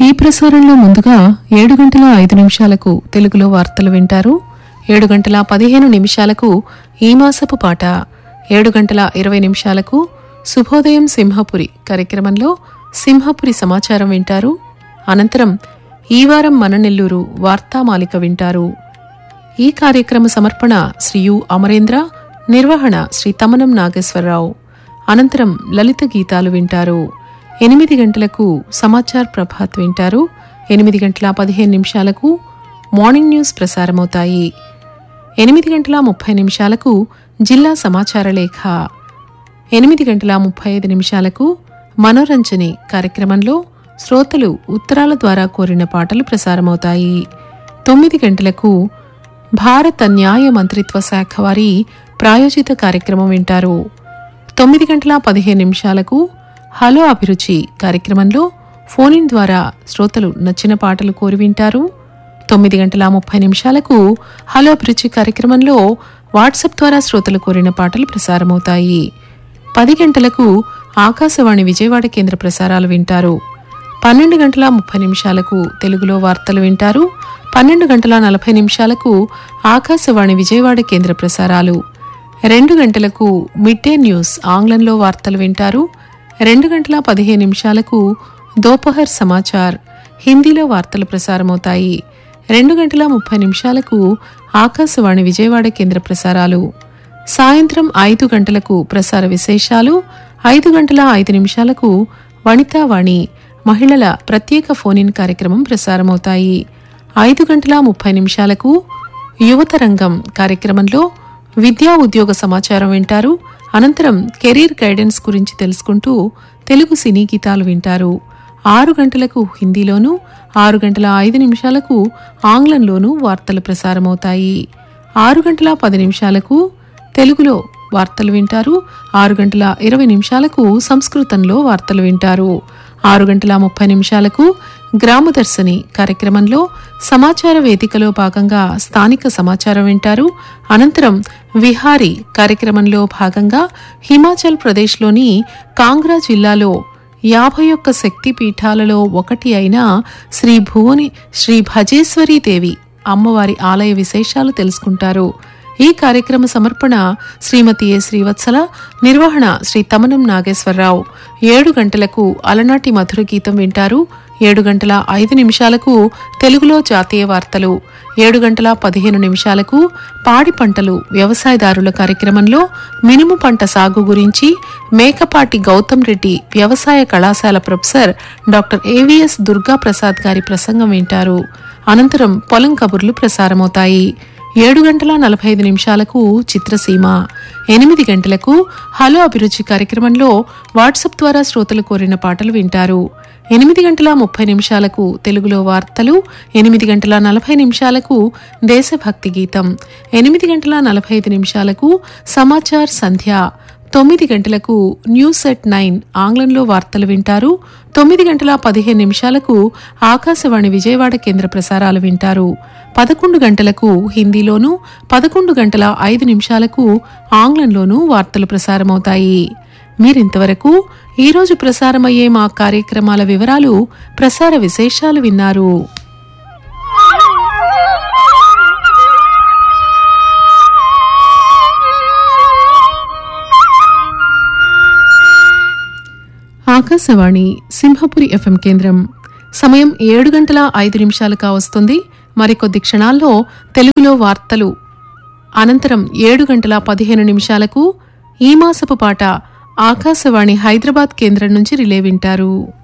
ఈ ప్రసారంలో ముందుగా ఏడు గంటల ఐదు నిమిషాలకు తెలుగులో వార్తలు వింటారు ఏడు గంటల పదిహేను నిమిషాలకు ఈ మాసపు పాట ఏడు గంటల ఇరవై నిమిషాలకు శుభోదయం సింహపురి కార్యక్రమంలో సింహపురి సమాచారం వింటారు అనంతరం ఈ వారం మన నెల్లూరు వార్తామాలిక వింటారు ఈ కార్యక్రమ సమర్పణ శ్రీ యు అమరేంద్ర నిర్వహణ శ్రీ తమనం నాగేశ్వరరావు అనంతరం లలిత గీతాలు వింటారు ఎనిమిది గంటలకు సమాచార్ ప్రభాత్ వింటారు ఎనిమిది గంటల పదిహేను నిమిషాలకు మార్నింగ్ న్యూస్ ప్రసారమవుతాయి ఎనిమిది గంటల ముప్పై నిమిషాలకు జిల్లా సమాచార లేఖ ఎనిమిది గంటల ముప్పై ఐదు నిమిషాలకు మనోరంజని కార్యక్రమంలో శ్రోతలు ఉత్తరాల ద్వారా కోరిన పాటలు ప్రసారమవుతాయి తొమ్మిది గంటలకు భారత న్యాయ మంత్రిత్వ శాఖ వారి ప్రాయోజిత కార్యక్రమం వింటారు తొమ్మిది గంటల పదిహేను నిమిషాలకు హలో అభిరుచి కార్యక్రమంలో ఫోన్ ఇన్ ద్వారా శ్రోతలు నచ్చిన పాటలు కోరి వింటారు తొమ్మిది గంటల ముప్పై నిమిషాలకు హలో అభిరుచి కార్యక్రమంలో వాట్సాప్ ద్వారా శ్రోతలు కోరిన పాటలు ప్రసారమవుతాయి పది గంటలకు ఆకాశవాణి విజయవాడ కేంద్ర ప్రసారాలు వింటారు పన్నెండు గంటల ముప్పై నిమిషాలకు తెలుగులో వార్తలు వింటారు పన్నెండు గంటల నలభై నిమిషాలకు ఆకాశవాణి విజయవాడ కేంద్ర ప్రసారాలు రెండు గంటలకు మిడ్ డే న్యూస్ ఆంగ్లంలో వార్తలు వింటారు రెండు గంటల పదిహేను నిమిషాలకు దోపహర్ సమాచార్ హిందీలో వార్తలు ప్రసారమవుతాయి రెండు గంటల ముప్పై నిమిషాలకు ఆకాశవాణి విజయవాడ కేంద్ర ప్రసారాలు సాయంత్రం ఐదు గంటలకు ప్రసార విశేషాలు ఐదు గంటల ఐదు నిమిషాలకు వనితావాణి మహిళల ప్రత్యేక ఫోన్ ఇన్ కార్యక్రమం ప్రసారమవుతాయి ఐదు గంటల ముప్పై నిమిషాలకు యువతరంగం కార్యక్రమంలో విద్యా ఉద్యోగ సమాచారం వింటారు అనంతరం కెరీర్ గైడెన్స్ గురించి తెలుసుకుంటూ తెలుగు సినీ గీతాలు వింటారు ఆరు గంటలకు హిందీలోనూ ఆరు గంటల ఐదు నిమిషాలకు ఆంగ్లంలోనూ వార్తలు ప్రసారమవుతాయి ఆరు గంటల పది నిమిషాలకు తెలుగులో వార్తలు వింటారు ఆరు గంటల ఇరవై నిమిషాలకు సంస్కృతంలో వార్తలు వింటారు ఆరు గంటల ముప్పై నిమిషాలకు గ్రామదర్శిని కార్యక్రమంలో సమాచార వేదికలో భాగంగా స్థానిక సమాచారం వింటారు అనంతరం విహారీ కార్యక్రమంలో భాగంగా హిమాచల్ ప్రదేశ్లోని కాంగ్రా జిల్లాలో యాభై ఒక్క శక్తి పీఠాలలో ఒకటి అయిన శ్రీ భువని శ్రీ భజేశ్వరీ దేవి అమ్మవారి ఆలయ విశేషాలు తెలుసుకుంటారు ఈ కార్యక్రమ సమర్పణ శ్రీమతి ఏ శ్రీవత్సల నిర్వహణ శ్రీ తమనం నాగేశ్వరరావు ఏడు గంటలకు అలనాటి మధుర గీతం వింటారు ఏడు గంటల ఐదు నిమిషాలకు తెలుగులో జాతీయ వార్తలు ఏడు గంటల పదిహేను నిమిషాలకు పాడి పంటలు వ్యవసాయదారుల కార్యక్రమంలో మినుము పంట సాగు గురించి మేకపాటి గౌతమ్ రెడ్డి వ్యవసాయ కళాశాల professor doctor AVS Durga Prasad గారి ప్రసంగం వింటారు అనంతరం పొలం కబుర్లు ప్రసారమవుతాయి ఏడు గంటల నలభై ఐదు నిమిషాలకు చిత్రసీమ ఎనిమిది గంటలకు హలో అభిరుచి కార్యక్రమంలో వాట్సాప్ ద్వారా శ్రోతలు కోరిన పాటలు వింటారు ఎనిమిది గంటల ముప్పై నిమిషాలకు తెలుగులో వార్తలు ఎనిమిది గంటల నలభై నిమిషాలకు దేశభక్తి గీతం ఎనిమిది గంటల నలభై ఐదు నిమిషాలకు సమాచార్ సంధ్య తొమ్మిది గంటలకు న్యూస్ ఎట్ నైన్ ఆంగ్లంలో వార్తలు వింటారు తొమ్మిది గంటల పదిహేను నిమిషాలకు ఆకాశవాణి విజయవాడ కేంద్ర ప్రసారాలు వింటారు పదకొండు గంటలకు హిందీలోనూ పదకొండు గంటల ఐదు నిమిషాలకు ఆంగ్లంలోనూ వార్తలు ప్రసారమవుతాయి మీరింతవరకు ఈరోజు ప్రసారమయ్యే మా కార్యక్రమాల వివరాలు ప్రసార విశేషాలు విన్నారు ఆకాశవాణి సింహపురి ఎఫ్ఎం కేంద్రం సమయం ఏడు గంటల ఐదు నిమిషాలుగా వస్తుంది మరికొద్ది క్షణాల్లో తెలుగులో వార్తలు అనంతరం ఏడు గంటల పదిహేను నిమిషాలకు ఈ మాసపు పాట ఆకాశవాణి హైదరాబాద్ కేంద్రం నుంచి రిలే వింటారు